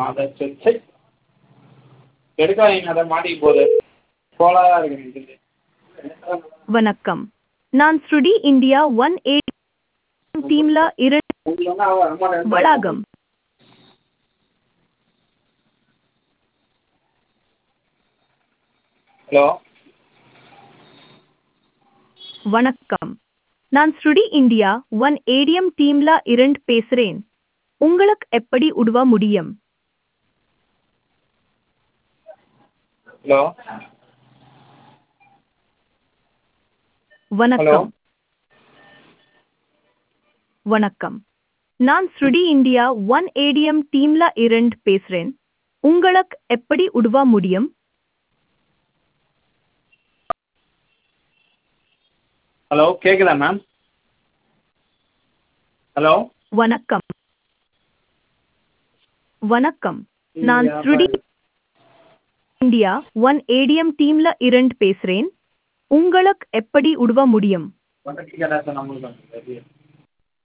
அதை சே எடுக்காதீங்க அதை மாட்டிக்க போகுது கோளாறாக இருக்கு எனக்கு வணக்கம் நான் ஸ்ருடி இந்தியா ஒன் எயிட் டீம்ல இரண்டு உங்களுக்கு வந்து அவன் அம்மா வளாகம் ஹலோ வணக்கம் நான் ஸ்ருடி இந்தியா ஒன் ஏடிஎம் டீம்ல இரண்டு பேசுறேன் உங்களுக்கு எப்படி உதவ முடியும் ஹலோ வணக்கம் வணக்கம் நான் ஸ்ருடி இந்தியா ஒன் ஏடிஎம் டீம்ல இரண்டு பேசுறேன் உங்களுக்கு எப்படி உதவ முடியும் ஹலோ கேட்குதா மேம் ஹலோ வணக்கம் வணக்கம் நான் ஸ்ருடி இந்தியா ஒன் ஏடிஎம் டீம்ல இரண்டு பேசுறேன் உங்களுக்கு எப்படி உதவ முடியும் நம்மளுக்கு